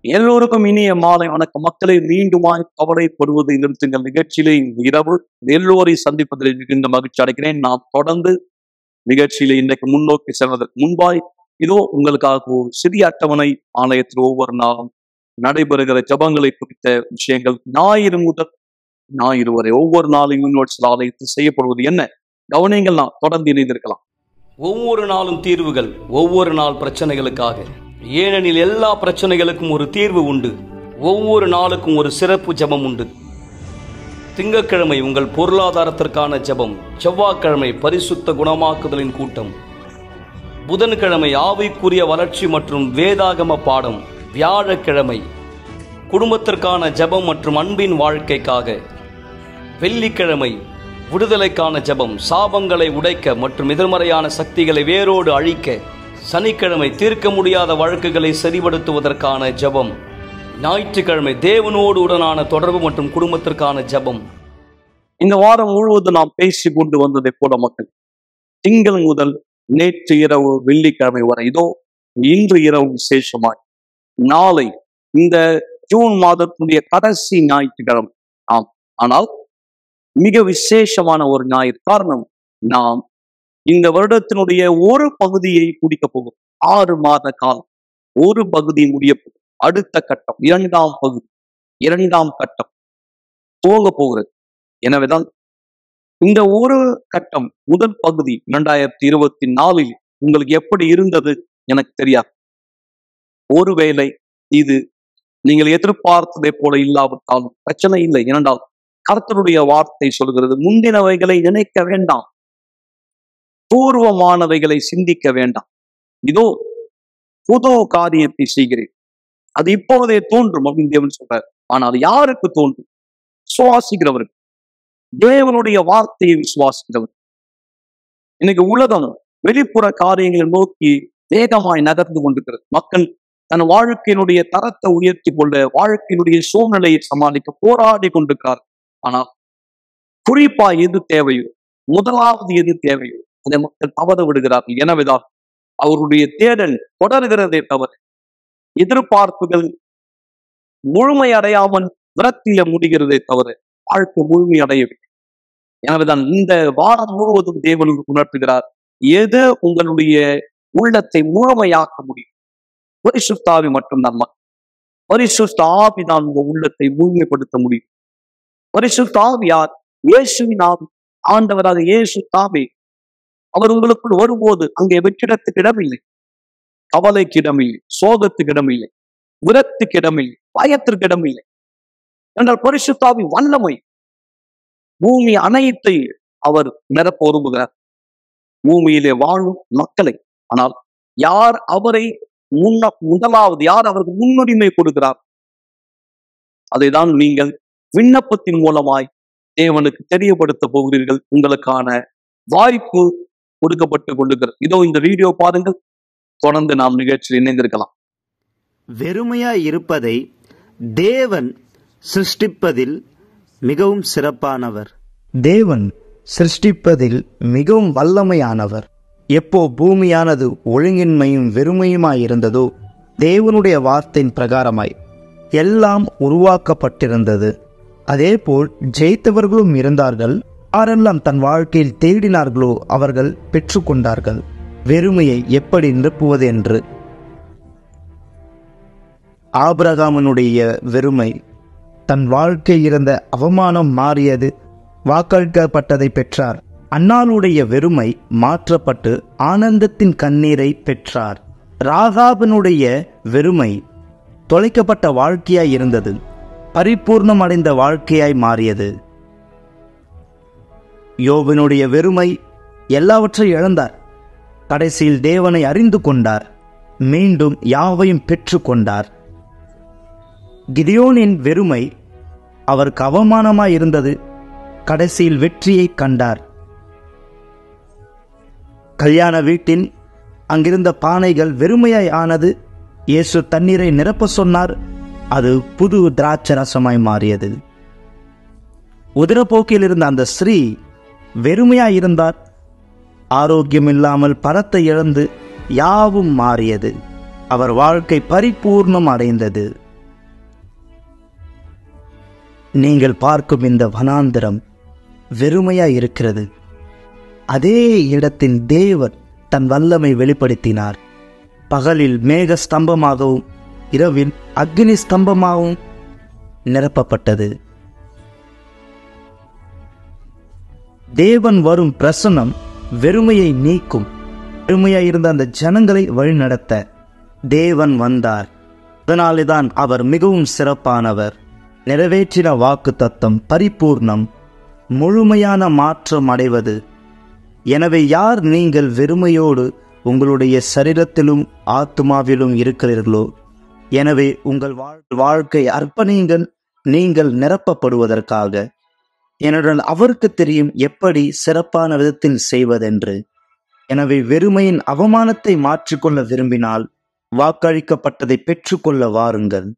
எல்லோருக்கும் இனிய மாலை வணக்கம் மக்களை மீண்டுமாய் கவலைப்படுவது நிறுத்துங்கள் நிகழ்ச்சியிலே இந்த இரவு எல்லோரையும் சந்திப்பதில் மிகுந்த மகிழ்ச்சி அடைகிறேன் நாம் தொடர்ந்து நிகழ்ச்சியில இன்றைக்கு முன்னோக்கி செல்வதற்கு முன்பாய் இதோ உங்களுக்காக ஒரு சிறிய அட்டவணை ஆலயத்தில் ஒவ்வொரு நாளும் நடைபெறுகிற ஜபங்களை குறித்த விஷயங்கள் ஞாயிறு முதல் ஞாயிறு வரை ஒவ்வொரு நாளும் யூனிவர்சல் ஆலயத்தில் செய்யப்படுவது என்ன கவனியங்கள் நாம் தொடர்ந்து இணைந்திருக்கலாம் ஒவ்வொரு நாளும் தீர்வுகள் ஒவ்வொரு நாள் பிரச்சனைகளுக்காக ஏனெனில் எல்லா பிரச்சனைகளுக்கும் ஒரு தீர்வு உண்டு ஒவ்வொரு நாளுக்கும் ஒரு சிறப்பு ஜெபம் உண்டு திங்கட்கிழமை உங்கள் பொருளாதாரத்திற்கான ஜெபம் செவ்வாய்க்கிழமை பரிசுத்த குணமாக்குதலின் கூட்டம் புதன்கிழமை ஆவிக்குரிய வளர்ச்சி மற்றும் வேதாகம பாடம் வியாழக்கிழமை குடும்பத்திற்கான ஜெபம் மற்றும் அன்பின் வாழ்க்கைக்காக வெள்ளிக்கிழமை விடுதலைக்கான ஜெபம் சாபங்களை உடைக்க மற்றும் எதிர்மறையான சக்திகளை வேரோடு அழிக்க சனிக்கிழமை தீர்க்க முடியாத வழக்குகளை சரிபடுத்துவதற்கான ஜெபம் ஞாயிற்றுக்கிழமை தேவனோடு உடனான தொடர்பு மற்றும் குடும்பத்திற்கான ஜெபம் இந்த வாரம் முழுவதும் நாம் பேசி கொண்டு வந்ததை போல மக்கள் திங்கள் முதல் நேற்று இரவு வெள்ளிக்கிழமை வரை இதோ இன்று இரவு விசேஷமாய் நாளை இந்த ஜூன் மாதத்துடைய கடைசி ஞாயிற்றுக்கிழமை ஆம் ஆனால் மிக விசேஷமான ஒரு ஞாயிறு காரணம் நாம் இந்த வருடத்தினுடைய ஒரு பகுதியை முடிக்க போகிறோம் ஆறு மாத காலம் ஒரு பகுதி முடிய போகும் அடுத்த கட்டம் இரண்டாம் பகுதி இரண்டாம் கட்டம் துவங்க போகிறது எனவேதான் இந்த ஒரு கட்டம் முதல் பகுதி இரண்டாயிரத்தி இருபத்தி நாலில் உங்களுக்கு எப்படி இருந்தது எனக்கு தெரியாது ஒருவேளை இது நீங்கள் எதிர்பார்த்ததை போல இல்லாவிட்டாலும் பிரச்சனை இல்லை ஏனென்றால் கர்த்தருடைய வார்த்தை சொல்கிறது முந்தினவைகளை நினைக்க வேண்டாம் பூர்வமானவைகளை சிந்திக்க வேண்டாம் இதோ புது காரியத்தை செய்கிறேன் அது இப்பொழுதே தோன்றும் அப்படின்னு தேவன் சொல்றார் ஆனால் அது யாருக்கு தோன்றும் சுவாசிக்கிறவருக்கு தேவனுடைய வார்த்தையை விசுவாசிக்கிறவர் இன்னைக்கு உலகம் வெளிப்புற காரியங்களை நோக்கி வேகமாய் நகர்ந்து கொண்டிருக்கிறது மக்கள் தன் வாழ்க்கையினுடைய தரத்தை உயர்த்தி கொள்ள வாழ்க்கையினுடைய சூழ்நிலையை சமாளிக்க போராடி கொண்டிருக்கிறார் ஆனால் குறிப்பா எது தேவையோ முதலாவது எது தேவையோ அதை மக்கள் தவற விடுகிறார்கள் எனவேதான் அவருடைய தேடல் தொடர்கிறதே தவிர எதிர்பார்ப்புகள் முழுமை அடையாமல் விரத்தில முடிகிறதே தவிர வாழ்க்கை முழுமை அடையவில்லை எனவேதான் இந்த வாரம் முழுவதும் தேவன் உணர்த்துகிறார் எது உங்களுடைய உள்ளத்தை முழுமையாக்க முடியும் பரிசுத்தாவி மட்டும்தான் மக்கள். பரிசுத்த ஆவி தான் உங்க உள்ளத்தை முழுமைப்படுத்த முடியும் பரிசுத்த ஆவியார் இயேசுவின் ஆவி ஆண்டவராக இயேசு தாவி அவர் உங்களுக்குள் வரும்போது அங்கே வெற்றிடத்துக்கு இடமில்லை கவலைக்கு இடமில்லை சோகத்துக்கு இடமில்லை விரத்துக்கு இடமில்லை பயத்திற்கு இடமில்லை என்றால் பரிசுத்தாவி வல்லமை பூமி அனைத்தை அவர் நிரப்ப விரும்புகிறார் பூமியிலே வாழும் மக்களை ஆனால் யார் அவரை முன்ன முதலாவது யார் அவருக்கு முன்னுரிமை கொடுக்கிறார் அதைதான் நீங்கள் விண்ணப்பத்தின் மூலமாய் தேவனுக்கு தெரியப்படுத்த போகிறீர்கள் உங்களுக்கான வாய்ப்பு கொடுக்கப்பட்டு கொண்டிருக்கிறது இதோ இந்த வீடியோ பாருங்கள் தொடர்ந்து நாம் நிகழ்ச்சியில் இணைந்திருக்கலாம் வெறுமையாய் இருப்பதை தேவன் சிருஷ்டிப்பதில் மிகவும் சிறப்பானவர் தேவன் சிருஷ்டிப்பதில் மிகவும் வல்லமையானவர் எப்போ பூமியானது ஒழுங்கின்மையும் வெறுமையுமாயிருந்ததோ தேவனுடைய வார்த்தையின் பிரகாரமாய் எல்லாம் உருவாக்கப்பட்டிருந்தது அதேபோல் ஜெயித்தவர்களும் இருந்தார்கள் யாரெல்லாம் தன் வாழ்க்கையில் தேடினார்களோ அவர்கள் பெற்றுக்கொண்டார்கள் வெறுமையை எப்படி நிரப்புவது என்று ஆபிரகாமனுடைய வெறுமை தன் வாழ்க்கை இருந்த அவமானம் மாறியது வாக்களிக்கப்பட்டதை பெற்றார் அன்னாளுடைய வெறுமை மாற்றப்பட்டு ஆனந்தத்தின் கண்ணீரை பெற்றார் ராகாபனுடைய வெறுமை தொலைக்கப்பட்ட வாழ்க்கையாய் இருந்தது பரிபூர்ணம் அடைந்த வாழ்க்கையாய் மாறியது யோபினுடைய வெறுமை எல்லாவற்றையும் இழந்தார் கடைசியில் தேவனை அறிந்து கொண்டார் மீண்டும் யாவையும் பெற்றுக்கொண்டார் கிதியோனின் வெறுமை அவருக்கு அவமானமாய் இருந்தது கடைசியில் வெற்றியை கண்டார் கல்யாண வீட்டின் அங்கிருந்த பானைகள் வெறுமையாய் ஆனது இயேசு தண்ணீரை நிரப்ப சொன்னார் அது புது திராட்சை ரசமாய் மாறியது உதிரப்போக்கில் இருந்த அந்த ஸ்ரீ வெறுமையாய் இருந்தார் ஆரோக்கியம் இல்லாமல் பணத்தை இழந்து யாவும் மாறியது அவர் வாழ்க்கை பரிபூர்ணம் அடைந்தது நீங்கள் பார்க்கும் இந்த வனாந்திரம் வெறுமையா இருக்கிறது அதே இடத்தின் தேவன் தன் வல்லமை வெளிப்படுத்தினார் பகலில் மேக ஸ்தம்பமாகவும் இரவில் அக்னி ஸ்தம்பமாகவும் நிரப்பப்பட்டது தேவன் வரும் பிரசனம் வெறுமையை நீக்கும் வெறுமையாய் இருந்த அந்த ஜனங்களை வழிநடத்த தேவன் வந்தார் அதனாலேதான் அவர் மிகவும் சிறப்பானவர் நிறைவேற்றின வாக்கு தத்தம் பரிபூர்ணம் முழுமையான மாற்றம் அடைவது எனவே யார் நீங்கள் வெறுமையோடு உங்களுடைய சரீரத்திலும் ஆத்மாவிலும் இருக்கிறீர்களோ எனவே உங்கள் வாழ் வாழ்க்கை அர்ப்பணியுங்கள் நீங்கள் நிரப்பப்படுவதற்காக ஏனென்றால் அவருக்கு தெரியும் எப்படி சிறப்பான விதத்தில் செய்வதென்று எனவே வெறுமையின் அவமானத்தை மாற்றிக்கொள்ள விரும்பினால் வாக்களிக்கப்பட்டதை பெற்றுக்கொள்ள வாருங்கள்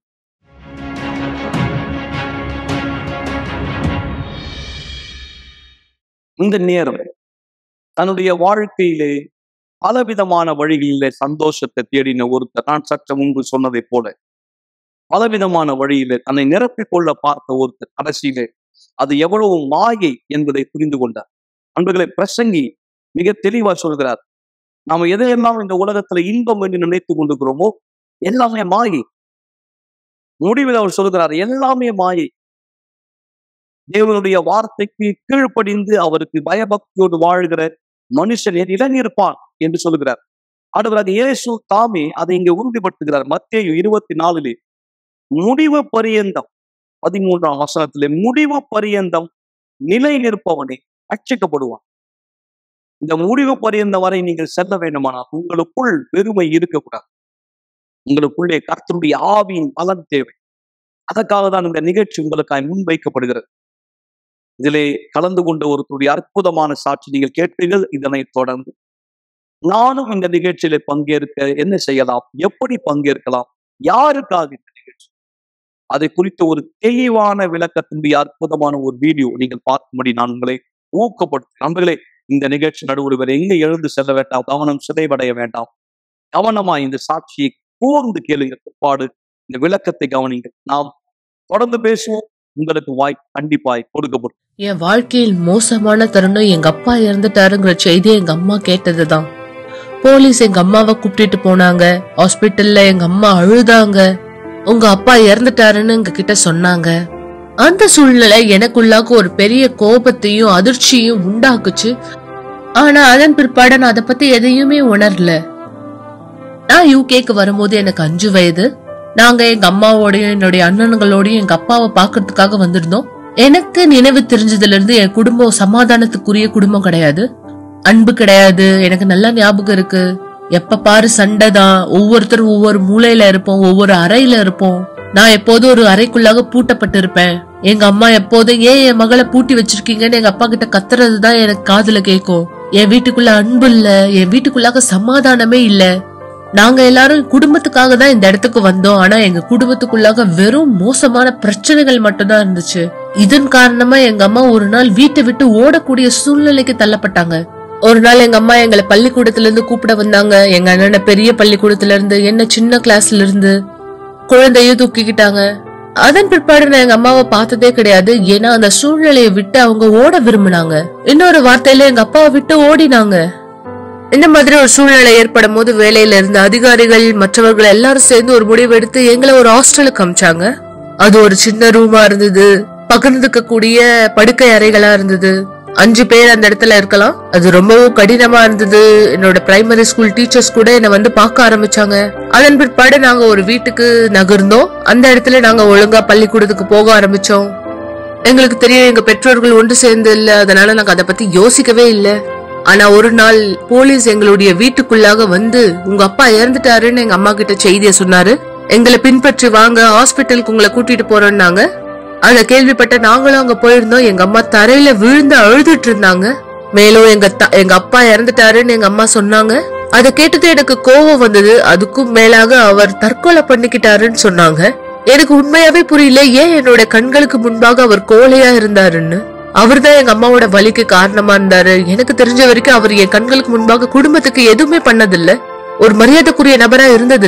இந்த நேரம் தன்னுடைய வாழ்க்கையிலே பலவிதமான வழிகளிலே சந்தோஷத்தை தேடின ஒருத்தர் நான் சற்று முன்பு சொன்னதைப் போல பலவிதமான வழியிலே தன்னை நிரப்பிக் கொள்ள பார்த்த ஒருத்தர் கடைசியிலே அது எவ்வளவு மாயை என்பதை புரிந்து கொண்டார் அன்பர்களை பிரசங்கி மிக தெளிவா சொல்கிறார் நாம எதையெல்லாம் இந்த உலகத்துல இன்பம் என்று நினைத்துக் கொண்டிருக்கிறோமோ எல்லாமே மாயை முடிவில் அவர் சொல்கிறார் எல்லாமே மாயை தேவனுடைய வார்த்தைக்கு கீழ்ப்படிந்து அவருக்கு பயபக்தியோடு வாழ்கிற மனுஷன் இளநிருப்பான் என்று சொல்லுகிறார் அடுவராக இயேசு தாமே அதை இங்கே உறுதிப்படுத்துகிறார் மத்தேயு இருபத்தி நாலிலே முடிவு பரியந்தம் பதிமூன்றாம் வசனத்திலே முடிவு பரியந்தம் நிலை நிற்பவனே ரட்சிக்கப்படுவான் இந்த முடிவு பரியந்தம் வரை நீங்கள் செல்ல வேண்டுமானால் உங்களுக்குள் பெருமை இருக்கக்கூடாது உங்களுக்குள்ளே கர்த்தருடைய ஆவியின் பலன் தேவை அதற்காக தான் இந்த நிகழ்ச்சி உங்களுக்காக முன்வைக்கப்படுகிறது இதிலே கலந்து கொண்ட ஒருத்தருடைய அற்புதமான சாட்சி நீங்கள் கேட்பீர்கள் இதனை தொடர்ந்து நானும் இந்த நிகழ்ச்சியில பங்கேற்க என்ன செய்யலாம் எப்படி பங்கேற்கலாம் யாருக்காக இந்த நிகழ்ச்சி அதை குறித்த ஒரு தெளிவான விளக்கத்தினுடைய அற்புதமான ஒரு வீடியோ நீங்கள் பார்க்கும்படி நான் உங்களை ஊக்கப்படுத்த நண்பர்களே இந்த நிகழ்ச்சி நடுவர் எங்க எழுந்து செல்ல வேண்டாம் கவனம் சிதைவடைய வேண்டாம் கவனமா இந்த சாட்சியை கூர்ந்து கேளுங்க பிற்பாடு இந்த விளக்கத்தை கவனிங்க நாம் தொடர்ந்து பேசுவோம் உங்களுக்கு வாய் கண்டிப்பாய் கொடுக்கப்படும் என் வாழ்க்கையில் மோசமான தருணம் எங்க அப்பா இறந்துட்டாருங்கிற செய்தி எங்க அம்மா கேட்டதுதான் போலீஸ் எங்க அம்மாவை கூப்பிட்டுட்டு போனாங்க ஹாஸ்பிட்டல்ல எங்க அம்மா அழுதாங்க உங்க அப்பா இறந்துட்டாருன்னு எங்க கிட்ட சொன்னாங்க அந்த சூழ்நிலை எனக்குள்ளாக ஒரு பெரிய கோபத்தையும் அதிர்ச்சியும் உண்டாக்குச்சு ஆனா அதன் பிற்பாடு நான் அதை பத்தி எதையுமே உணரல நான் யூகேக்கு வரும்போது எனக்கு அஞ்சு வயது நாங்க எங்க அம்மாவோடயும் என்னுடைய அண்ணன்களோடயும் எங்க அப்பாவை பாக்குறதுக்காக வந்திருந்தோம் எனக்கு நினைவு தெரிஞ்சதுல இருந்து என் குடும்பம் சமாதானத்துக்குரிய குடும்பம் கிடையாது அன்பு கிடையாது எனக்கு நல்ல ஞாபகம் இருக்கு எப்ப பாரு சண்டை தான் ஒவ்வொருத்தரும் ஒவ்வொரு மூலையில இருப்போம் ஒவ்வொரு அறையில இருப்போம் நான் எப்போதும் ஒரு அறைக்குள்ளாக பூட்டப்பட்டு இருப்பேன் எங்க அம்மா எப்போதும் ஏன் என் மகளை பூட்டி வச்சிருக்கீங்கன்னு எங்க அப்பா கிட்ட கத்துறது தான் எனக்கு காதுல கேட்கும் என் வீட்டுக்குள்ள அன்பு இல்ல என் வீட்டுக்குள்ளாக சமாதானமே இல்ல நாங்க எல்லாரும் குடும்பத்துக்காக தான் இந்த இடத்துக்கு வந்தோம் ஆனா எங்க குடும்பத்துக்குள்ளாக வெறும் மோசமான பிரச்சனைகள் மட்டும்தான் இருந்துச்சு இதன் காரணமா எங்க அம்மா ஒரு நாள் வீட்டை விட்டு ஓடக்கூடிய சூழ்நிலைக்கு தள்ளப்பட்டாங்க ஒரு நாள் எங்க அம்மா எங்களை பள்ளிக்கூடத்துல இருந்து கூப்பிட வந்தாங்க எங்க அண்ணனை பெரிய பள்ளிக்கூடத்துல இருந்து என்ன சின்ன கிளாஸ்ல இருந்து குழந்தையும் தூக்கிக்கிட்டாங்க அதன் பிற்பாடு நான் எங்க அம்மாவை பார்த்ததே கிடையாது ஏன்னா அந்த சூழ்நிலையை விட்டு அவங்க ஓட விரும்பினாங்க இன்னொரு வார்த்தையில எங்க அப்பாவை விட்டு ஓடினாங்க இந்த மாதிரி ஒரு சூழ்நிலை ஏற்படும் போது வேலையில இருந்த அதிகாரிகள் மற்றவர்கள் எல்லாரும் சேர்ந்து ஒரு முடிவு எடுத்து எங்களை ஒரு ஹாஸ்டலுக்கு அமிச்சாங்க அது ஒரு சின்ன ரூமா இருந்தது பகிர்ந்துக்க கூடிய படுக்கை அறைகளா இருந்தது அஞ்சு பேர் அந்த இடத்துல இருக்கலாம் அது ரொம்பவும் கடினமா இருந்தது என்னோட பிரைமரி ஸ்கூல் டீச்சர்ஸ் கூட என்னை வந்து பார்க்க ஆரம்பிச்சாங்க அதன் பிற்பாடு நாங்க ஒரு வீட்டுக்கு நகர்ந்தோம் அந்த இடத்துல நாங்க ஒழுங்கா பள்ளிக்கூடத்துக்கு போக ஆரம்பிச்சோம் எங்களுக்கு தெரியும் எங்க பெற்றோர்கள் ஒன்று சேர்ந்து இல்ல அதனால நாங்க அதை பத்தி யோசிக்கவே இல்ல ஆனா ஒரு நாள் போலீஸ் எங்களுடைய வீட்டுக்குள்ளாக வந்து உங்க அப்பா இறந்துட்டாருன்னு எங்க அம்மா கிட்ட செய்திய சொன்னாரு எங்களை பின்பற்றி வாங்க ஹாஸ்பிட்டலுக்கு உங்களை கூட்டிட்டு போறோம்னாங்க அத கேள்விப்பட்ட நாங்களும் அங்க போயிருந்தோம் எங்க அம்மா தரையில விழுந்து அழுதுட்டு இருந்தாங்க மேலும் எங்க த- எங்க அப்பா இறந்துட்டாருன்னு எங்க அம்மா சொன்னாங்க அதை கேட்டது எனக்கு கோவம் வந்தது அதுக்கும் மேலாக அவர் தற்கொலை பண்ணிக்கிட்டாருன்னு சொன்னாங்க எனக்கு உண்மையாவே புரியல ஏன் என்னோட கண்களுக்கு முன்பாக அவர் கோழையா இருந்தாருன்னு அவர்தான் எங்க அம்மாவோட வலிக்கு காரணமா இருந்தாரு எனக்கு தெரிஞ்ச வரைக்கும் அவர் என் கண்களுக்கு முன்பாக குடும்பத்துக்கு எதுவுமே பண்ணதில்ல ஒரு மரியாதைக்குரிய நபரா இருந்ததில்ல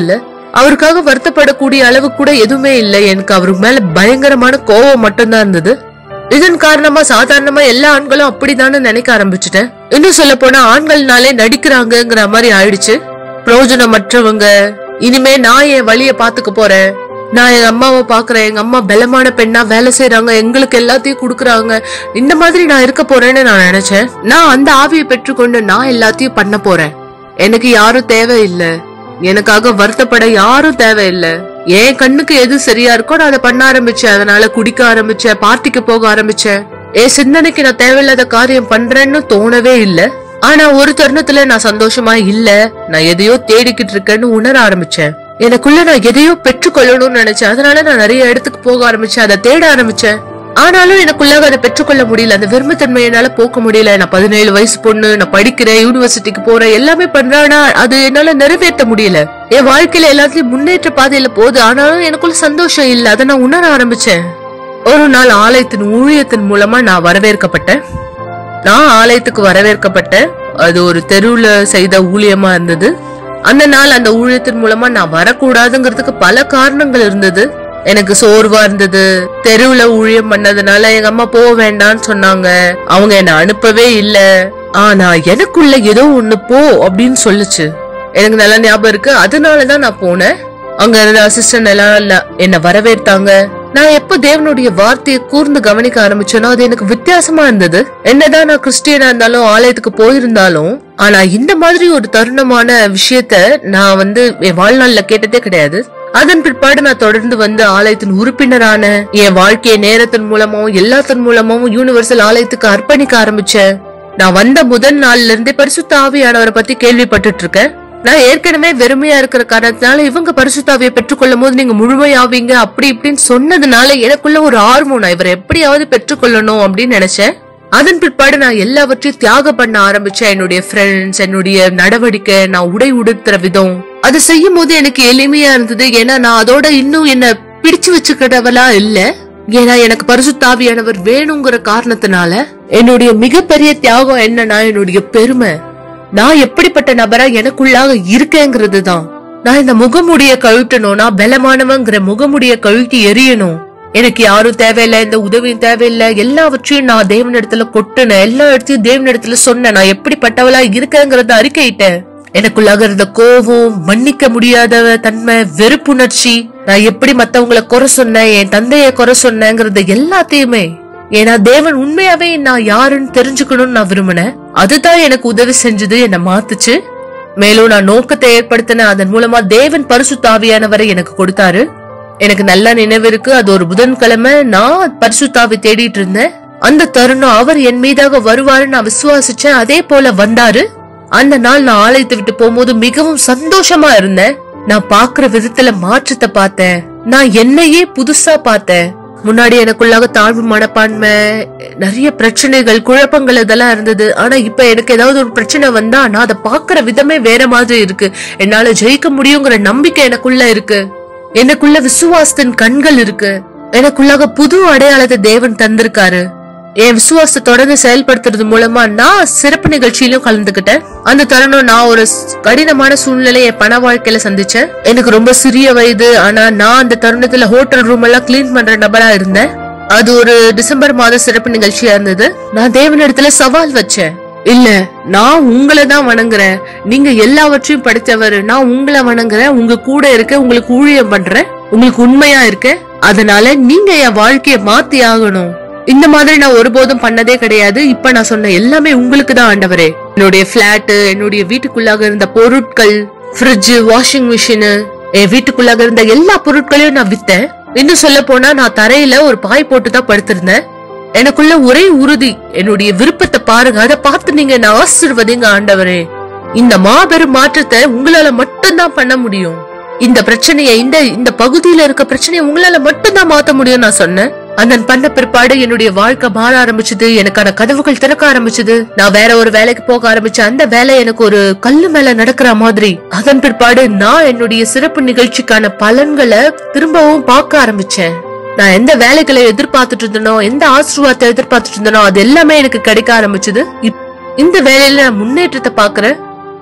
அவருக்காக வருத்தப்படக்கூடிய அளவு கூட எதுவுமே இல்லை எனக்கு அவர் மேல பயங்கரமான கோவம் மட்டும்தான் இருந்தது இதன் காரணமா சாதாரணமா எல்லா ஆண்களும் அப்படிதானே நினைக்க ஆரம்பிச்சுட்டேன் இன்னும் சொல்ல போனா ஆண்கள்னாலே நடிக்கிறாங்கங்கிற மாதிரி ஆயிடுச்சு பிரயோஜனமற்றவங்க இனிமே நான் என் வழிய பாத்துக்க போறேன் நான் எங்க அம்மாவை பாக்குறேன் எங்க அம்மா பலமான பெண்ணா வேலை செய்யறாங்க எங்களுக்கு எல்லாத்தையும் குடுக்குறாங்க இந்த மாதிரி நான் இருக்க போறேன்னு நான் நினைச்சேன் நான் அந்த ஆவியை பெற்றுக்கொண்டு நான் எல்லாத்தையும் பண்ண போறேன் எனக்கு யாரும் தேவையில்லை எனக்காக வருத்தப்பட யாரும் தேவையில்லை என் கண்ணுக்கு எது சரியா இருக்கோ நான் அதை பண்ண ஆரம்பிச்சேன் அதனால குடிக்க ஆரம்பிச்சேன் பார்ட்டிக்கு போக ஆரம்பிச்சேன் என் சிந்தனைக்கு நான் தேவையில்லாத காரியம் பண்றேன்னு தோணவே இல்ல ஆனா ஒரு தருணத்துல நான் சந்தோஷமா இல்ல நான் எதையோ தேடிக்கிட்டு இருக்கேன்னு உணர ஆரம்பிச்சேன் எனக்குள்ள நான் எதையோ பெற்றுக்கொள்ளணும்னு நினைச்சேன் அதனால நான் நிறைய இடத்துக்கு போக ஆரம்பிச்சேன் அதை தேட ஆரம்பிச்சேன் ஆனாலும் எனக்குள்ளாக அதை பெற்றுக்கொள்ள முடியல அந்த வெறுமைத்தன்மை என்னால போக்க முடியல நான் பதினேழு வயசு பொண்ணு நான் படிக்கிறேன் யூனிவர்சிட்டிக்கு போறேன் எல்லாமே பண்றேன் ஆனா அது என்னால நிறைவேற்ற முடியல என் வாழ்க்கையில எல்லாத்தையும் முன்னேற்ற பாதையில போகுது ஆனாலும் எனக்குள்ள சந்தோஷம் இல்ல அதை நான் உணர ஆரம்பிச்சேன் ஒரு நாள் ஆலயத்தின் ஊழியத்தின் மூலமா நான் வரவேற்கப்பட்டேன் நான் ஆலயத்துக்கு வரவேற்கப்பட்டேன் அது ஒரு தெருவுல செய்த ஊழியமா இருந்தது அந்த நாள் அந்த ஊழியத்தின் மூலமா நான் வரக்கூடாதுங்கிறதுக்கு பல காரணங்கள் இருந்தது எனக்கு சோர்வா இருந்தது தெருவுல ஊழியம் பண்ணதுனால எங்க அம்மா போக வேண்டாம்னு சொன்னாங்க அவங்க என்ன அனுப்பவே இல்ல ஆனா எனக்குள்ள ஏதோ ஒண்ணு போ அப்படின்னு சொல்லுச்சு எனக்கு நல்லா ஞாபகம் இருக்கு அதனாலதான் நான் போனேன் அங்க இருந்த அசிஸ்டன்ட் எல்லாம் இல்ல என்ன வரவேற்றாங்க நான் எப்ப தேவனுடைய வார்த்தையை கூர்ந்து கவனிக்க ஆரம்பிச்சேனோ அது எனக்கு வித்தியாசமா இருந்தது என்னதான் நான் கிறிஸ்டியனா இருந்தாலும் ஆலயத்துக்கு போயிருந்தாலும் ஆனா இந்த மாதிரி ஒரு தருணமான விஷயத்த நான் வந்து என் வாழ்நாள்ல கேட்டதே கிடையாது அதன் பிற்பாடு நான் தொடர்ந்து வந்து ஆலயத்தின் உறுப்பினரான என் வாழ்க்கைய நேரத்தின் மூலமும் எல்லாத்தின் மூலமும் யூனிவர்சல் ஆலயத்துக்கு அர்ப்பணிக்க ஆரம்பிச்சேன் நான் வந்த முதல் நாள்ல இருந்தே பரிசுத்த ஆவியானவரை பத்தி கேள்விப்பட்டுட்டு இருக்கேன் நான் ஏற்கனவே வெறுமையா இருக்கிற காரணத்தினால இவங்க பரிசுத்தாவியை பெற்றுக்கொள்ளும் போது நீங்க முழுமையாவீங்க அப்படி இப்படின்னு சொன்னதுனால எனக்குள்ள ஒரு ஆர்வம் நான் இவரை எப்படியாவது பெற்றுக்கொள்ளணும் அப்படின்னு நினைச்சேன் அதன் பிற்பாடு நான் எல்லாவற்றையும் தியாகம் பண்ண ஆரம்பிச்சேன் என்னுடைய ஃப்ரெண்ட்ஸ் என்னுடைய நடவடிக்கை நான் உடை உடுத்துற விதம் அது செய்யும் போது எனக்கு எளிமையா இருந்தது ஏன்னா நான் அதோட இன்னும் என்ன பிடிச்சு வச்சுக்கிட்டவளா இல்ல ஏன்னா எனக்கு பரிசுத்தாவியானவர் வேணுங்கிற காரணத்தினால என்னுடைய மிகப்பெரிய தியாகம் என்னன்னா என்னுடைய பெருமை நான் எப்படிப்பட்ட நபரா எனக்குள்ளாக இருக்கேங்கிறது தான் நான் இந்த முகமுடிய கழட்டணும் நான் பலமானவங்கிற முகமுடிய கழட்டி எரியணும் எனக்கு யாரும் தேவையில்லை இந்த உதவியும் தேவையில்லை எல்லாவற்றையும் நான் தேவனிடத்துல கொட்டுனேன் எல்லா இடத்தையும் தேவனிடத்துல சொன்னேன் நான் எப்படிப்பட்டவளா இருக்கேங்கிறத அறிக்கையிட்டேன் எனக்குள்ளாக இருந்த கோபம் மன்னிக்க முடியாத தன்மை வெறுப்புணர்ச்சி நான் எப்படி மத்தவங்களை குறை சொன்னேன் என் தந்தைய குறை சொன்னேங்கிறது எல்லாத்தையுமே ஏன்னா தேவன் உண்மையாவே நான் யாருன்னு தெரிஞ்சுக்கணும்னு நான் விரும்பினேன் அதுதான் எனக்கு உதவி செஞ்சது என்னை மாத்துச்சு மேலும் நான் நோக்கத்தை ஏற்படுத்தின அதன் மூலமா தேவன் பரிசுத்தாவியானவரை எனக்கு கொடுத்தாரு எனக்கு நல்ல நினைவு இருக்கு அது ஒரு புதன்கிழமை நான் பரிசுத்தாவி தேடிட்டு இருந்தேன் அந்த தருணம் அவர் என் மீதாக வருவாரு நான் விசுவாசிச்சேன் அதே போல வந்தாரு அந்த நாள் நான் ஆலயத்தை விட்டு போகும்போது மிகவும் சந்தோஷமா இருந்தேன் நான் பாக்குற விதத்துல மாற்றத்தை பார்த்தேன் நான் என்னையே புதுசா பார்த்தேன் முன்னாடி எனக்குள்ளாக தாழ்வு மனப்பான்மை நிறைய பிரச்சனைகள் குழப்பங்கள் இதெல்லாம் இருந்தது ஆனா இப்ப எனக்கு ஏதாவது ஒரு பிரச்சனை வந்தா நான் அதை பாக்குற விதமே வேற மாதிரி இருக்கு என்னால ஜெயிக்க முடியுங்கிற நம்பிக்கை எனக்குள்ள இருக்கு எனக்குள்ள விசுவாசத்தின் கண்கள் இருக்கு எனக்குள்ளாக புது அடையாளத்தை தேவன் தந்திருக்காரு என் விசுவாசத்தை தொடர்ந்து செயல்படுத்துறது மூலமா நான் சிறப்பு நிகழ்ச்சியிலும் கலந்துக்கிட்டேன் அந்த தருணம் நான் ஒரு ஸ்- கடினமான சூழ்நிலையை என் பண வாழ்க்கையில சந்திச்சேன் எனக்கு ரொம்ப சிறிய வயது ஆனா நான் அந்த தருணத்துல ஹோட்டல் ரூம் எல்லாம் கிளீன் பண்ற நபரா இருந்தேன் அது ஒரு டிசம்பர் மாத சிறப்பு நிகழ்ச்சியா இருந்தது நான் தேவனிடத்துல சவால் வச்சேன் இல்ல நான் உங்களை தான் வணங்குறேன் நீங்க எல்லாவற்றையும் படித்தவர் நான் உங்களை வணங்குறேன் உங்க கூட இருக்க உங்களுக்கு ஊழியம் பண்றேன் உங்களுக்கு உண்மையா இருக்கேன் அதனால நீங்க என் வாழ்க்கைய மாத்தி ஆகணும் இந்த மாதிரி நான் ஒருபோதும் பண்ணதே கிடையாது இப்ப நான் சொன்ன எல்லாமே உங்களுக்கு தான் ஆண்டவரே என்னுடைய பிளாட் என்னுடைய வீட்டுக்குள்ளாக இருந்த பொருட்கள் ஃப்ரிட்ஜ் வாஷிங் மிஷின் என் வீட்டுக்குள்ளாக இருந்த எல்லா பொருட்களையும் நான் வித்தேன் இன்னும் சொல்ல போனா நான் தரையில ஒரு பாய் போட்டு தான் படுத்திருந்தேன் எனக்குள்ள ஒரே உறுதி என்னுடைய விருப்பத்தை பாருங்க அதை பார்த்து நீங்க என்ன ஆசிர்வதிங்க ஆண்டவரே இந்த மாபெரும் மாற்றத்தை உங்களால மட்டும்தான் பண்ண முடியும் இந்த பிரச்சனையை இந்த இந்த பகுதியில இருக்க பிரச்சனையை உங்களால மட்டும்தான் மாத்த முடியும் நான் சொன்னேன் அதன் பண்ண பிற்பாடு என்னுடைய வாழ்க்கை மாற ஆரம்பிச்சது எனக்கான கதவுகள் திறக்க ஆரம்பிச்சது நான் வேற ஒரு வேலைக்கு போக ஆரம்பிச்சேன் அந்த வேலை எனக்கு ஒரு கல்லு மேல நடக்கிற மாதிரி அதன் பிற்பாடு நான் என்னுடைய சிறப்பு நிகழ்ச்சிக்கான பலன்களை திரும்பவும் பார்க்க ஆரம்பிச்சேன் நான் எந்த வேலைகளை எதிர்பார்த்துட்டு இருந்தனோ எந்த ஆசீர்வாதத்தை எதிர்பார்த்துட்டு இருந்தனோ அது எல்லாமே எனக்கு கிடைக்க ஆரம்பிச்சது இப்- இந்த வேலையில நான் முன்னேற்றத்தை பாக்குறேன்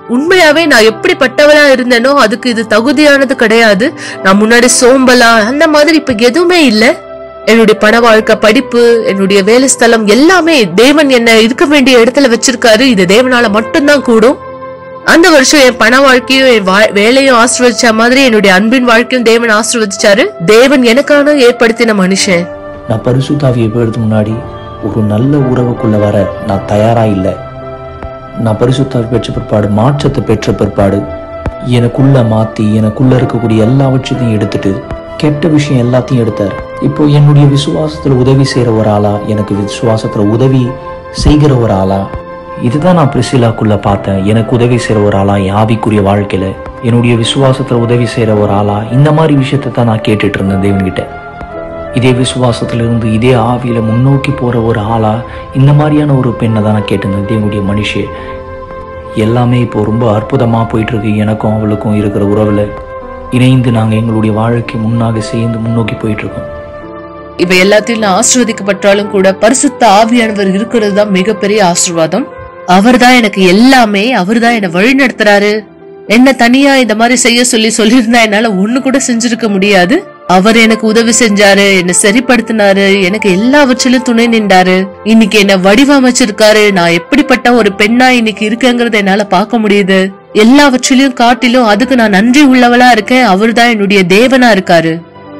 உண்மையாவே நான் எப்படிப்பட்டவளா இருந்தேனோ அதுக்கு இது தகுதியானது கிடையாது நான் முன்னாடி சோம்பலா அந்த மாதிரி இப்ப எதுவுமே இல்ல என்னுடைய பண வாழ்க்கை படிப்பு என்னுடைய வேலை ஸ்தலம் எல்லாமே தேவன் என்ன இருக்க வேண்டிய இடத்துல வச்சிருக்காரு இது தேவனால மட்டும்தான் கூடும் அந்த வருஷம் என் பண வாழ்க்கையும் என் வா- வேலையும் ஆசீர்வதிச்ச மாதிரி என்னுடைய அன்பின் வாழ்க்கையும் தேவன் ஆசீர்வதிச்சாரு தேவன் எனக்கான ஏற்படுத்தின மனுஷன் நான் பரிசுத்தாவியை போயிடுறது முன்னாடி ஒரு நல்ல உறவுக்குள்ள வர நான் தயாரா இல்லை நான் பரிசுத்தாவி பெற்ற பிற்பாடு மாற்றத்தை பெற்ற பிற்பாடு எனக்குள்ள மாத்தி எனக்குள்ள இருக்கக்கூடிய எல்லாவற்றையும் எடுத்துட்டு கெட்ட விஷயம் எல்லாத்தையும் எடுத்தார் இப்போ என்னுடைய விசுவாசத்துல உதவி செய்யற ஒரு ஆளா எனக்கு விசுவாசத்துல உதவி செய்கிற ஒரு ஆளா இதுதான் நான் பிரிசிலாக்குள்ள பார்த்தேன் எனக்கு உதவி செய்யற ஒரு ஆளா என் ஆவிக்குரிய வாழ்க்கையில என்னுடைய விசுவாசத்துல உதவி செய்யற ஒரு ஆளா இந்த மாதிரி விஷயத்தை தான் நான் கேட்டுட்டு இருந்தேன் தேவன்கிட்ட இதே விசுவாசத்துல இருந்து இதே ஆவியில முன்னோக்கி போற ஒரு ஆளா இந்த மாதிரியான ஒரு பெண்ணை தான் நான் கேட்டிருந்தேன் தேவனுடைய மனுஷே எல்லாமே இப்போ ரொம்ப அற்புதமா போயிட்டு இருக்கு எனக்கும் அவளுக்கும் இருக்கிற உறவுல இணைந்து நாங்க எங்களுடைய வாழ்க்கை முன்னாக சேர்ந்து முன்னோக்கி போயிட்டு இருக்கோம் இவ எல்லாத்தையும் நான் ஆசீர்வதிக்கப்பட்டாலும் கூட பரிசுத்த ஆவியானவர் இருக்கிறது தான் மிகப்பெரிய ஆசீர்வாதம் அவர்தான் எனக்கு எல்லாமே அவர்தான் என்னை வழி நடத்துறாரு என்ன தனியா இந்த மாதிரி செய்ய சொல்லி சொல்லியிருந்தா என்னால ஒண்ணு கூட செஞ்சிருக்க முடியாது அவர் எனக்கு உதவி செஞ்சாரு என்ன சரிப்படுத்தினாரு எனக்கு எல்லாவற்றிலும் துணை நின்றாரு இன்னைக்கு என்ன வடிவமைச்சிருக்காரு நான் எப்படிப்பட்ட ஒரு பெண்ணா இன்னைக்கு இருக்கேங்கிறத என்னால பார்க்க முடியுது எல்லாவற்றிலும் காட்டிலும் அதுக்கு நான் நன்றி உள்ளவளா இருக்கேன் அவர்தான் என்னுடைய தேவனா இருக்காரு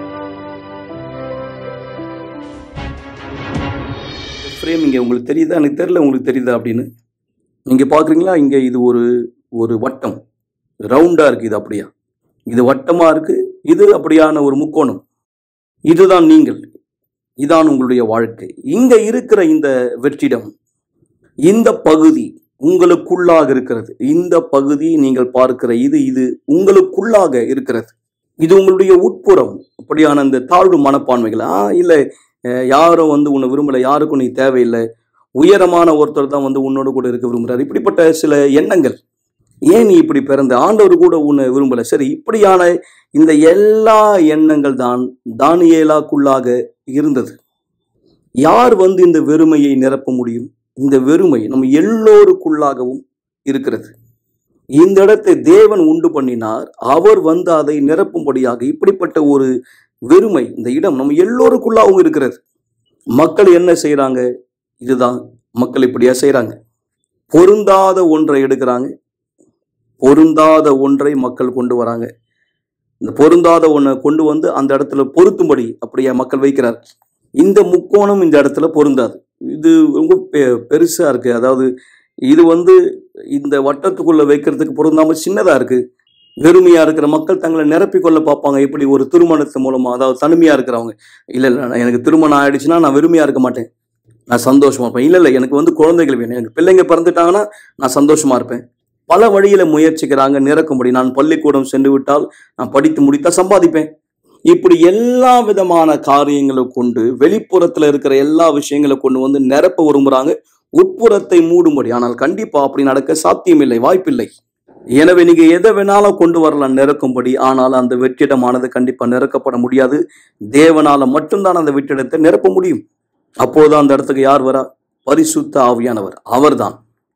ஃப்ரேம் இங்கே உங்களுக்கு தெரியுதா எனக்கு தெரியல உங்களுக்கு தெரியுதா அப்படின்னு நீங்கள் பார்க்குறீங்களா இங்கே இது ஒரு ஒரு வட்டம் ரவுண்டாக இருக்குது இது அப்படியா இது வட்டமாக இருக்குது இது அப்படியான ஒரு முக்கோணம் இதுதான் நீங்கள் இதான் உங்களுடைய வாழ்க்கை இங்கே இருக்கிற இந்த வெற்றிடம் இந்த பகுதி உங்களுக்குள்ளாக இருக்கிறது இந்த பகுதி நீங்கள் பார்க்கிற இது இது உங்களுக்குள்ளாக இருக்கிறது இது உங்களுடைய உட்புறம் அப்படியான அந்த தாழ்வு மனப்பான்மைகள் ஆ இல்லை அஹ் யாரும் வந்து உன்னை விரும்பலை யாருக்கும் நீ தேவையில்லை உயரமான ஒருத்தர் தான் வந்து உன்னோட கூட இருக்க விரும்புகிறார் இப்படிப்பட்ட சில எண்ணங்கள் ஏன் நீ இப்படி பிறந்த ஆண்டவர் கூட உன்னை விரும்பலை சரி இப்படியான இந்த எல்லா எண்ணங்கள் தான் தானியேலாக்குள்ளாக இருந்தது யார் வந்து இந்த வெறுமையை நிரப்ப முடியும் இந்த வெறுமை நம்ம எல்லோருக்குள்ளாகவும் இருக்கிறது இந்த இடத்தை தேவன் உண்டு பண்ணினார் அவர் வந்து அதை நிரப்பும்படியாக இப்படிப்பட்ட ஒரு வெறுமை இந்த இடம் நம்ம எல்லோருக்குள்ளாகவும் இருக்கிறது மக்கள் என்ன செய்றாங்க இதுதான் மக்கள் இப்படியா செய்றாங்க பொருந்தாத ஒன்றை எடுக்கிறாங்க பொருந்தாத ஒன்றை மக்கள் கொண்டு வராங்க இந்த பொருந்தாத ஒன்றை கொண்டு வந்து அந்த இடத்துல பொருத்தும்படி அப்படியே மக்கள் வைக்கிறார் இந்த முக்கோணம் இந்த இடத்துல பொருந்தாது இது ரொம்ப பெ- பெருசா இருக்கு அதாவது இது வந்து இந்த வட்டத்துக்குள்ள வைக்கிறதுக்கு பொருந்தாம சின்னதா இருக்கு வெறுமையா இருக்கிற மக்கள் தங்களை நிரப்பிக் கொள்ள பார்ப்பாங்க எப்படி ஒரு திருமணத்து மூலமா அதாவது தனிமையா இருக்கிறவங்க இல்ல இல்ல நான் எனக்கு திருமணம் ஆயிடுச்சுன்னா நான் வெறுமையா இருக்க மாட்டேன் நான் சந்தோஷமா இருப்பேன் இல்ல இல்ல எனக்கு வந்து குழந்தைகள் வேணும் எனக்கு பிள்ளைங்க பிறந்துட்டாங்கன்னா நான் சந்தோஷமா இருப்பேன் பல வழியில முயற்சிக்கிறாங்க நிரக்கும்படி நான் பள்ளிக்கூடம் சென்று விட்டால் நான் படித்து முடித்தா சம்பாதிப்பேன் இப்படி எல்லா விதமான காரியங்களை கொண்டு வெளிப்புறத்துல இருக்கிற எல்லா விஷயங்களை கொண்டு வந்து நிரப்ப விரும்புறாங்க உட்புறத்தை மூடும்படி ஆனால் கண்டிப்பா அப்படி நடக்க சாத்தியமில்லை வாய்ப்பில்லை எனவே நீங்க எதை வேணாலும் கொண்டு வரலாம் நிரக்கும்படி ஆனால் அந்த வெற்றிடமானது கண்டிப்பா நிரக்கப்பட முடியாது தேவனால மட்டும்தான் அந்த வெற்றிடத்தை நிரப்ப முடியும் அப்போது அந்த இடத்துக்கு யார் வரா பரிசுத்த ஆவியானவர் அவர்தான்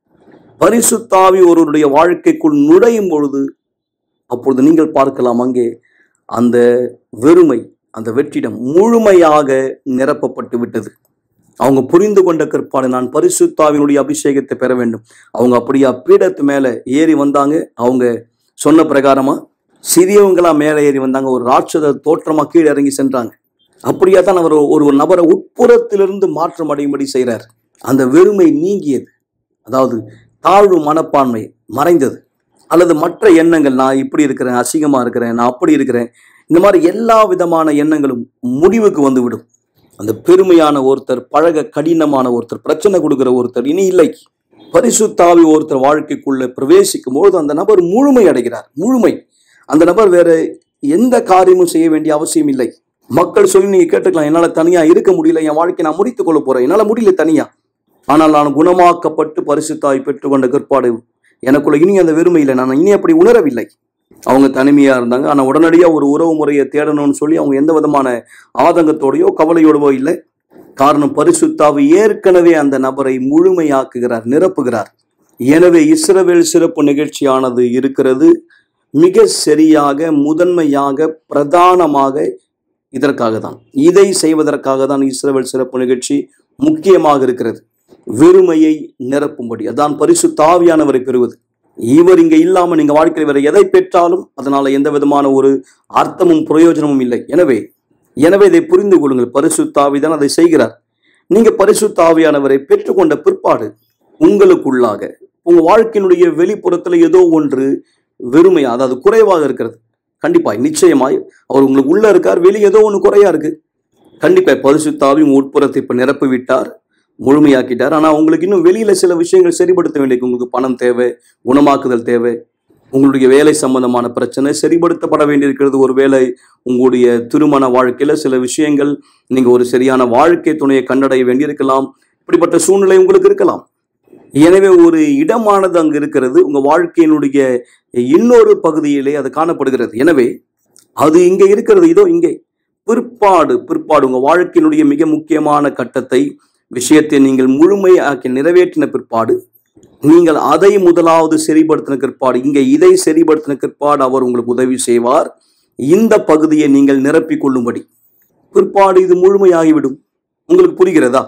பரிசுத்த ஆவி ஒருவருடைய வாழ்க்கைக்குள் நுழையும் பொழுது அப்பொழுது நீங்கள் பார்க்கலாம் அங்கே அந்த வெறுமை அந்த வெற்றிடம் முழுமையாக நிரப்பப்பட்டு விட்டது அவங்க புரிந்து கொண்ட கற்பாடு நான் பரிசுத்தாவினுடைய அபிஷேகத்தை பெற வேண்டும் அவங்க அப்படியா பீடத்து மேல ஏறி வந்தாங்க அவங்க சொன்ன பிரகாரமா சிறியவங்களா மேலே ஏறி வந்தாங்க ஒரு ராட்சத தோற்றமா கீழே இறங்கி சென்றாங்க அப்படியா தான் அவர் ஒரு ஒரு நபரை உட்புறத்திலிருந்து மாற்றம் அடையும்படி செய்றார் அந்த வெறுமை நீங்கியது அதாவது தாழ்வு மனப்பான்மை மறைந்தது அல்லது மற்ற எண்ணங்கள் நான் இப்படி இருக்கிறேன் அசிங்கமா இருக்கிறேன் நான் அப்படி இருக்கிறேன் இந்த மாதிரி எல்லா விதமான எண்ணங்களும் முடிவுக்கு வந்துவிடும் அந்த பெருமையான ஒருத்தர் பழக கடினமான ஒருத்தர் பிரச்சனை கொடுக்கிற ஒருத்தர் இனி இல்லை பரிசுத்தாவி ஒருத்தர் வாழ்க்கைக்குள்ள பிரவேசிக்கும் பொழுது அந்த நபர் முழுமை அடைகிறார் முழுமை அந்த நபர் வேற எந்த காரியமும் செய்ய வேண்டிய அவசியம் இல்லை மக்கள் சொல்லி நீங்க கேட்டுக்கலாம் என்னால தனியா இருக்க முடியல என் வாழ்க்கை நான் முடித்துக் கொள்ள போறேன் என்னால முடியல தனியா ஆனால் நான் குணமாக்கப்பட்டு பரிசுத்தாய் பெற்றுக்கொண்ட கற்பாடு எனக்குள்ள இனி அந்த வெறுமையில் நான் இனி அப்படி உணரவில்லை அவங்க தனிமையா இருந்தாங்க ஆனா உடனடியா ஒரு உறவு முறையை தேடணும்னு சொல்லி அவங்க எந்த விதமான ஆதங்கத்தோடையோ கவலையோடவோ இல்லை காரணம் பரிசுத்தாவி ஏற்கனவே அந்த நபரை முழுமையாக்குகிறார் நிரப்புகிறார் எனவே இஸ்ரவேல் சிறப்பு நிகழ்ச்சியானது இருக்கிறது மிக சரியாக முதன்மையாக பிரதானமாக இதற்காக தான் இதை செய்வதற்காக தான் இஸ்ரவேல் சிறப்பு நிகழ்ச்சி முக்கியமாக இருக்கிறது வெறுமையை நிரப்பும்படி அதான் பரிசு தாவியானவரை பெறுவது இவர் இங்க இல்லாம நீங்க வாழ்க்கையில் வேற எதை பெற்றாலும் அதனால எந்த விதமான ஒரு அர்த்தமும் பிரயோஜனமும் இல்லை எனவே எனவே இதை புரிந்து கொள்ளுங்கள் பரிசு தாவிதான் அதை செய்கிறார் நீங்க பரிசு தாவியானவரை பெற்றுக்கொண்ட பிற்பாடு உங்களுக்குள்ளாக உங்க வாழ்க்கையினுடைய வெளிப்புறத்துல ஏதோ ஒன்று வெறுமையா அதாவது குறைவாக இருக்கிறது கண்டிப்பாய் நிச்சயமாய் அவர் உங்களுக்கு உள்ள இருக்கார் வெளியே ஏதோ ஒன்று குறையா இருக்கு கண்டிப்பா பரிசுத்தாவி உங்க உட்புறத்தை இப்ப நிரப்பி விட்டார் முழுமையாக்கிட்டார் ஆனா உங்களுக்கு இன்னும் வெளியில சில விஷயங்கள் சரிப்படுத்த வேண்டியது உங்களுக்கு பணம் தேவை குணமாக்குதல் தேவை உங்களுடைய வேலை சம்பந்தமான பிரச்சனை சரிப்படுத்தப்பட வேண்டியிருக்கிறது ஒருவேளை உங்களுடைய திருமண வாழ்க்கையில சில விஷயங்கள் நீங்க ஒரு சரியான வாழ்க்கை துணையை கண்டடைய வேண்டியிருக்கலாம் இப்படிப்பட்ட சூழ்நிலை உங்களுக்கு இருக்கலாம் எனவே ஒரு இடமானது அங்கு இருக்கிறது உங்க வாழ்க்கையினுடைய இன்னொரு பகுதியிலே அது காணப்படுகிறது எனவே அது இங்கே இருக்கிறது இதோ இங்கே பிற்பாடு பிற்பாடு உங்க வாழ்க்கையினுடைய மிக முக்கியமான கட்டத்தை விஷயத்தை நீங்கள் முழுமையாக்கி நிறைவேற்றின பிற்பாடு நீங்கள் அதை முதலாவது சரிப்படுத்தின பிற்பாடு இங்கே இதை சரிப்படுத்தின பிற்பாடு அவர் உங்களுக்கு உதவி செய்வார் இந்த பகுதியை நீங்கள் நிரப்பிக் கொள்ளும்படி பிற்பாடு இது முழுமையாகிவிடும் உங்களுக்கு புரிகிறதா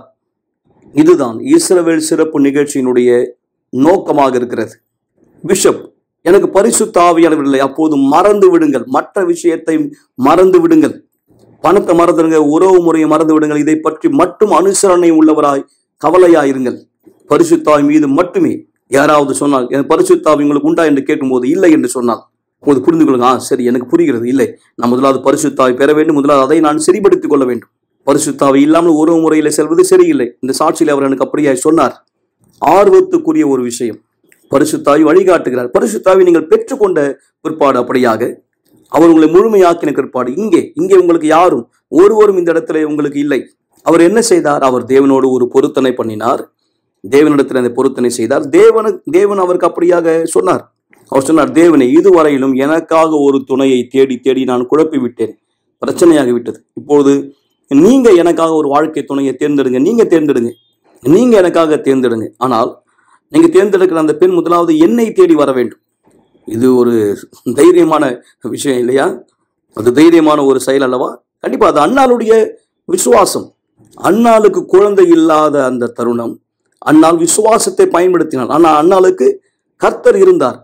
இதுதான் இஸ்ரவேல் சிறப்பு நிகழ்ச்சியினுடைய நோக்கமாக இருக்கிறது பிஷப் எனக்கு பரிசுத்த ஆவியானவர் இல்லை அப்போது மறந்து விடுங்கள் மற்ற விஷயத்தை மறந்து விடுங்கள் பணத்தை மறந்துடுங்க உறவு முறையை மறந்து விடுங்கள் இதை பற்றி மட்டும் அனுசரணை உள்ளவராய் கவலையாயிருங்கள் பரிசுத்தாவி மீது மட்டுமே யாராவது சொன்னால் என் பரிசுத்தாவி உங்களுக்கு உண்டா என்று கேட்கும்போது இல்லை என்று சொன்னால் அப்போது புரிந்து கொள்ளுங்க ஆ சரி எனக்கு புரிகிறது இல்லை நான் முதலாவது பரிசுத்தாவி பெற வேண்டும் முதலாவது அதை நான் சரிப்படுத்திக் கொள்ள வேண்டும் பரிசுத்தாவி இல்லாமல் உறவு முறையில செல்வது சரியில்லை இந்த சாட்சியில் அவர் எனக்கு அப்படியே சொன்னார் ஆர்வத்துக்குரிய ஒரு விஷயம் பரிசுத்தாவி வழிகாட்டுகிறார் பரிசுத்தாவி நீங்கள் பெற்றுக்கொண்ட பிற்பாடு அப்படியாக அவர் உங்களை முழுமையாக்கின பிற்பாடு இங்கே இங்கே உங்களுக்கு யாரும் ஒருவரும் இந்த இடத்துல உங்களுக்கு இல்லை அவர் என்ன செய்தார் அவர் தேவனோடு ஒரு பொருத்தனை பண்ணினார் தேவனிடத்தில் அந்த பொருத்தனை செய்தார் தேவனு தேவன் அவருக்கு அப்படியாக சொன்னார் அவர் சொன்னார் தேவனை இதுவரையிலும் எனக்காக ஒரு துணையை தேடி தேடி நான் குழப்பி விட்டேன் பிரச்சனையாகி விட்டது இப்பொழுது நீங்க எனக்காக ஒரு வாழ்க்கை துணையை தேர்ந்தெடுங்க நீங்க தேர்ந்தெடுங்க நீங்க எனக்காக தேர்ந்தெடுங்க ஆனால் நீங்க தேர்ந்தெடுக்கிற அந்த பெண் முதலாவது என்னை தேடி வர வேண்டும் இது ஒரு தைரியமான விஷயம் இல்லையா அது தைரியமான ஒரு செயல் அல்லவா கண்டிப்பா அது அண்ணாளுடைய விசுவாசம் அண்ணாளுக்கு குழந்தை இல்லாத அந்த தருணம் அண்ணாள் விசுவாசத்தை பயன்படுத்தினாள் ஆனால் அண்ணாளுக்கு கர்த்தர் இருந்தார்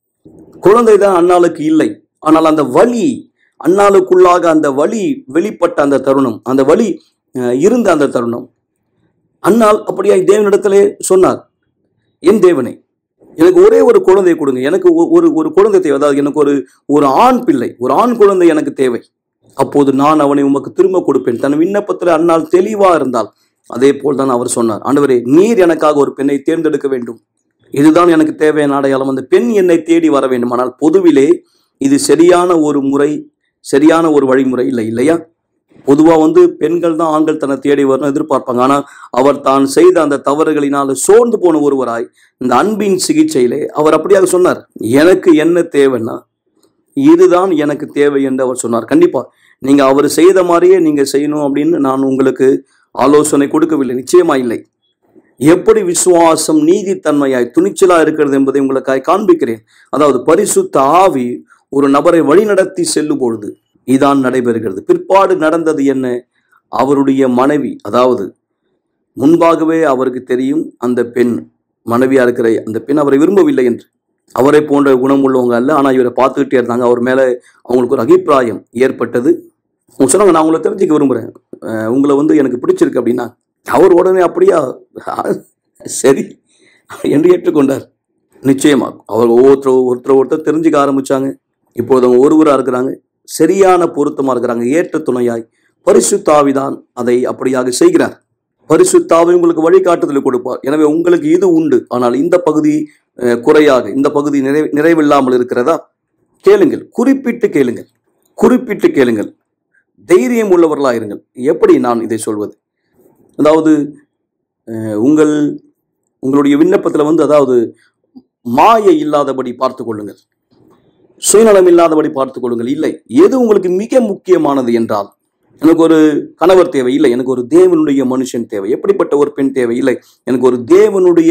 குழந்தை தான் அண்ணாளுக்கு இல்லை ஆனால் அந்த வலி அண்ணாளுக்குள்ளாக அந்த வலி வெளிப்பட்ட அந்த தருணம் அந்த வலி அஹ், இருந்த அந்த தருணம் அண்ணாள் அப்படியாய் தேவனிடத்திலே சொன்னார் என் தேவனே எனக்கு ஒரே ஒரு குழந்தை கொடுங்க எனக்கு ஒ- ஒரு ஒரு குழந்தை தேவை அதாவது எனக்கு ஒரு ஒரு ஆண் பிள்ளை ஒரு ஆண் குழந்தை எனக்கு தேவை அப்போது நான் அவனை உமக்கு திரும்ப கொடுப்பேன் தன் விண்ணப்பத்தில் அண்ணால் தெளிவா இருந்தால் அதே போல் தான் அவர் சொன்னார் ஆண்டவரே நீர் எனக்காக ஒரு பெண்ணை தேர்ந்தெடுக்க வேண்டும் இதுதான் எனக்கு தேவையான அடையாளம் அந்த பெண் என்னை தேடி வர வேண்டும் ஆனால் பொதுவிலே இது சரியான ஒரு முறை சரியான ஒரு வழிமுறை இல்லை இல்லையா பொதுவா வந்து பெண்கள் தான் ஆண்கள் தன்னை தேடி வரணும் எதிர்பார்ப்பாங்க ஆனா அவர் தான் செய்த அந்த தவறுகளினால் சோர்ந்து போன ஒருவராய் இந்த அன்பின் சிகிச்சையிலே அவர் அப்படியாக சொன்னார் எனக்கு என்ன தேவைன்னா இதுதான் எனக்கு தேவை என்று அவர் சொன்னார் கண்டிப்பா நீங்க அவர் செய்த மாதிரியே நீங்க செய்யணும் அப்படின்னு நான் உங்களுக்கு ஆலோசனை கொடுக்கவில்லை நிச்சயமா இல்லை எப்படி விசுவாசம் நீதித்தன்மையாய் துணிச்சலா இருக்கிறது என்பதை உங்களுக்காய் காண்பிக்கிறேன் அதாவது பரிசுத்த ஆவி ஒரு நபரை வழிநடத்தி செல்லும் பொழுது இதான் நடைபெறுகிறது பிற்பாடு நடந்தது என்ன அவருடைய மனைவி அதாவது முன்பாகவே அவருக்கு தெரியும் அந்த பெண் மனைவியா இருக்கிற அந்த பெண் அவரை விரும்பவில்லை என்று அவரை போன்ற குணம் உள்ளவங்க அல்ல ஆனா இவரை பார்த்துக்கிட்டே இருந்தாங்க அவர் மேல அவங்களுக்கு ஒரு அபிப்பிராயம் ஏற்பட்டது அவங்க சொன்னாங்க நான் உங்களை தெரிஞ்சுக்க விரும்புறேன் அஹ் உங்களை வந்து எனக்கு பிடிச்சிருக்கு அப்படின்னா அவர் உடனே அப்படியா சரி என்று ஏற்றுக்கொண்டார் நிச்சயமா அவர் ஒவ்வொருத்தர் ஒருத்தர் ஒருத்தர் தெரிஞ்சுக்க ஆரம்பிச்சாங்க இப்போது அவங்க ஒருவராக இருக்கிறாங்க சரியான பொருத்தமா இருக்கிறாங்க ஏற்ற துணையாய் பரிசுத்தாவிதான் அதை அப்படியாக செய்கிறார் பரிசுத்தாவை உங்களுக்கு வழிகாட்டுதல் கொடுப்பார் எனவே உங்களுக்கு இது உண்டு ஆனால் இந்த பகுதி அஹ், குறையாக இந்த பகுதி நிறை நிறைவில்லாமல் இருக்கிறதா கேளுங்கள் குறிப்பிட்டு கேளுங்கள் குறிப்பிட்டு கேளுங்கள் தைரியம் உள்ளவர்களாக இருங்கள் எப்படி நான் இதை சொல்வது அதாவது அஹ், உங்கள் உங்களுடைய விண்ணப்பத்தில் வந்து அதாவது மாயை இல்லாதபடி பார்த்து கொள்ளுங்கள் சுயநலம் இல்லாதபடி பார்த்துக் கொள்ளுங்கள் இல்லை எது உங்களுக்கு மிக முக்கியமானது என்றால் எனக்கு ஒரு கணவர் தேவை இல்லை எனக்கு ஒரு தேவனுடைய மனுஷன் தேவை எப்படிப்பட்ட ஒரு பெண் தேவை இல்லை எனக்கு ஒரு தேவனுடைய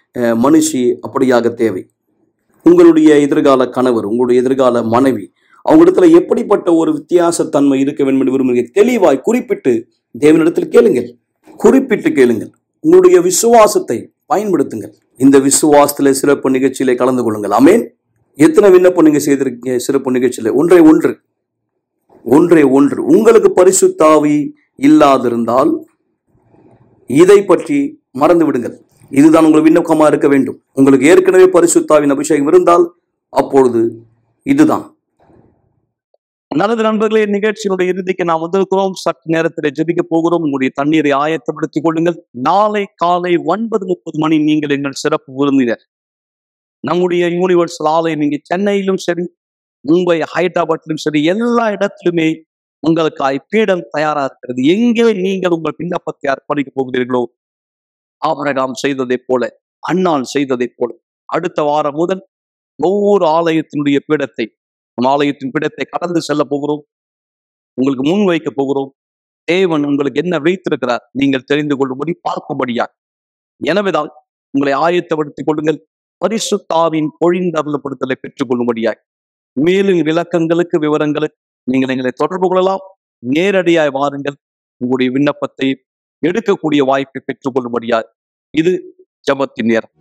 அஹ், மனுஷி அப்படியாக தேவை உங்களுடைய எதிர்கால கணவர் உங்களுடைய எதிர்கால மனைவி அவங்களிடத்துல எப்படிப்பட்ட ஒரு வித்தியாசத்தன்மை இருக்க வேண்டும் என்று விரும்புகிறீர்கள் தெளிவாய் குறிப்பிட்டு தேவனிடத்தில் கேளுங்கள் குறிப்பிட்டு கேளுங்கள் உங்களுடைய விசுவாசத்தை பயன்படுத்துங்கள் இந்த விசுவாசத்துல சிறப்பு நிகழ்ச்சியிலே கலந்து கொள்ளுங்கள் ஆமென் எத்தனை விண்ணப்பம் நீங்க செய்திருக்கீங்க சிறப்பு நிகழ்ச்சியில ஒன்றே ஒன்று ஒன்றே ஒன்று உங்களுக்கு பரிசுத்தாவி இல்லாதிருந்தால் இதை பற்றி மறந்து விடுங்கள் இதுதான் உங்கள் விண்ணப்பமா இருக்க வேண்டும் உங்களுக்கு ஏற்கனவே பரிசுத்தாவின் அபிஷேகம் இருந்தால் அப்பொழுது இதுதான் நல்லது நண்பர்களே நிகழ்ச்சியினுடைய இறுதிக்கு நாம் வந்திருக்கிறோம் சற்று நேரத்தில் ஜெபிக்க போகிறோம் உங்களுடைய தண்ணீரை ஆயத்தப்படுத்திக் கொள்ளுங்கள் நாளை காலை ஒன்பது முப்பது மணி நீங்கள் எங்கள் சிறப்பு விருந்தினர் நம்முடைய யூனிவர்சல் ஆலயம் நீங்க சென்னையிலும் சரி மும்பை ஹைதராபாத்திலும் சரி எல்லா இடத்திலுமே உங்களுக்காய் பீடம் தயாரா இருக்கிறது எங்கே நீங்கள் உங்கள் விண்ணப்பத்தை அர்ப்பணிக்க போகிறீர்களோ ஆபரகாம் செய்ததைப் போல அண்ணான் செய்ததைப் போல அடுத்த வாரம் முதல் ஒவ்வொரு ஆலயத்தினுடைய பீடத்தை நம் ஆலயத்தின் பீடத்தை கடந்து செல்ல போகிறோம் உங்களுக்கு முன் வைக்க போகிறோம் தேவன் உங்களுக்கு என்ன வைத்திருக்கிறார் நீங்கள் தெரிந்து கொள்ளும்படி பார்க்கும்படியா எனவேதான் உங்களை ஆயத்தப்படுத்திக் கொள்ளுங்கள் பரிசுத்தாவின் பொழிந்தருளப்படுத்தலை பெற்றுக் கொள்ளும்படியாய் மேலும் விளக்கங்களுக்கு விவரங்களுக்கு நீங்கள் எங்களை தொடர்பு கொள்ளலாம் நேரடியாய் வாருங்கள் உங்களுடைய விண்ணப்பத்தை எடுக்கக்கூடிய வாய்ப்பை பெற்றுக் கொள்ளும்படியாய் இது ஜபத்தின் நேரம்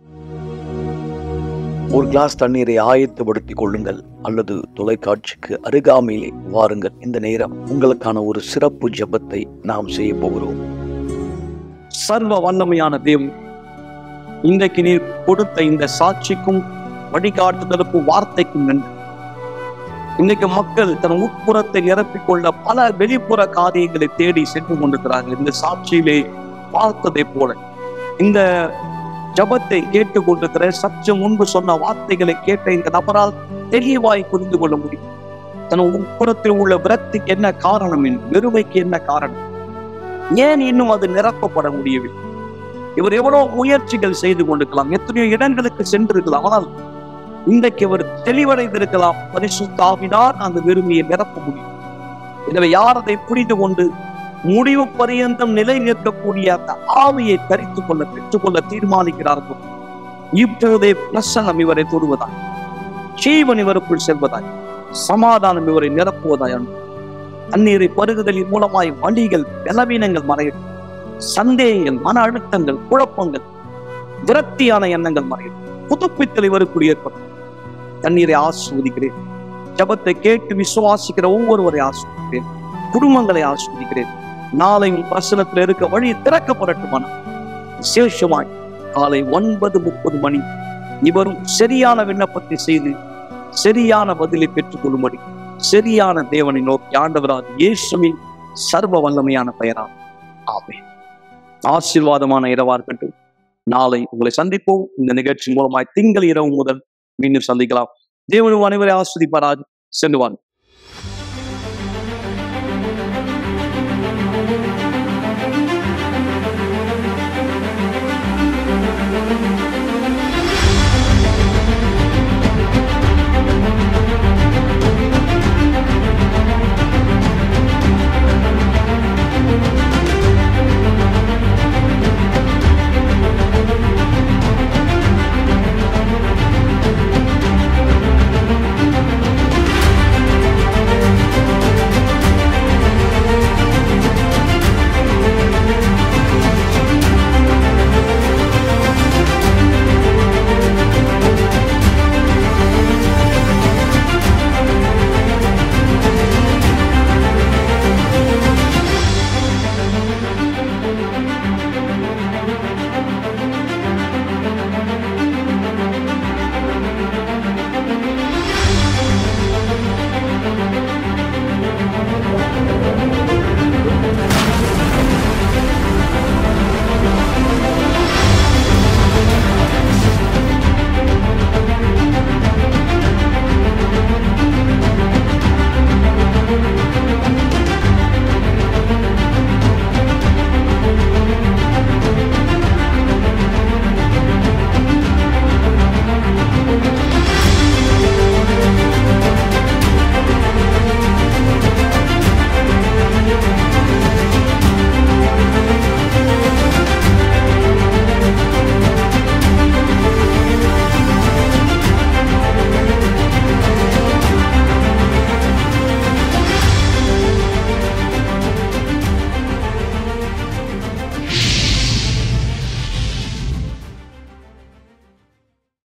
ஒரு கிளாஸ் தண்ணீரை ஆயத்தப்படுத்திக் கொள்ளுங்கள் அல்லது தொலைக்காட்சிக்கு அருகாமையிலே வாருங்கள் இந்த நேரம் உங்களுக்கான ஒரு சிறப்பு ஜெபத்தை நாம் செய்ய போகிறோம் சர்வ வல்லமையான தேவன் இன்றைக்கு நீர் கொடுத்த இந்த சாட்சிக்கும் வழிகாட்டுதலுக்கும் வார்த்தைக்கும் நன்றி இன்னைக்கு மக்கள் தன் உட்புறத்தை நிரப்பிக் கொள்ள பல வெளிப்புற காரியங்களை தேடி சென்று கொண்டிருக்கிறார்கள் இந்த சாட்சியிலே பார்த்ததை போல இந்த ஜபத்தை கேட்டுக் கொண்டிருக்கிற சற்று முன்பு சொன்ன வார்த்தைகளை கேட்ட இந்த நபரால் தெளிவாய் புரிந்து கொள்ள முடியும் தன் உட்புறத்தில் உள்ள விரக்திக்கு என்ன காரணம் என்று வெறுமைக்கு என்ன காரணம் ஏன் இன்னும் அது நிரப்பப்பட முடியவில்லை இவர் எவ்வளவு முயற்சிகள் செய்து கொண்டிருக்கலாம் எத்தனையோ இடங்களுக்கு சென்றிருக்கலாம் ஆனால் இன்றைக்கு அவர் தெளிவடைந்திருக்கலாம் பரிசுத்தாவினால் அந்த வெறுமையை நிரப்ப முடியும் எனவே யார் அதை புரிந்து கொண்டு முடிவு பரியந்தம் நிலை நிற்கக்கூடிய அந்த ஆவியை தரித்துக் கொள்ள பெற்றுக்கொள்ள தீர்மானிக்கிறார்கள் இப்பொழுதே பிரசன்னம் இவரை தொடுவதாய் ஜீவன் இவருக்குள் செல்வதாய் சமாதானம் இவரை நிரப்புவதாய் அன்பு. தண்ணீரை பருகுதலின் மூலமாய் வலிகள் பலவீனங்கள் மறையும் சந்தேகங்கள் மன அழுத்தங்கள் குழப்பங்கள் விரக்தியான எண்ணங்கள் மறையும் புதுப்பித்தல் இவருக்குள் ஏற்படும் தண்ணீரை ஆஸ்வதிக்கிறேன் ஜபத்தை கேட்டு விசுவாசிக்கிற ஒவ்வொருவரை ஆஸ்வதிக்கிறேன் குடும்பங்களை ஆஸ்வதிக்கிறேன் நாளை உன் பிரசனத்தில் இருக்க வழி திறக்கப்படட்டுமான விசேஷமாய் காலை ஒன்பது முப்பது மணி இவரும் சரியான விண்ணப்பத்தை செய்து சரியான பதிலை பெற்றுக் கொள்ளும்படி சரியான தேவனை நோக்கி ஆண்டவராக இயேசுவின் சர்வ வல்லமையான பெயராம் ஆமென் ஆசீர்வாதமான இரவா இருக்கட்டும் நாளை உங்களை சந்திப்போம் இந்த நிகழ்ச்சி மூலமாய் திங்கள் இரவு முதல் மீண்டும் சந்திக்கலாம் தேவனும் அனைவரை ஆஸ்வதிப்பாராக சென்றுவான்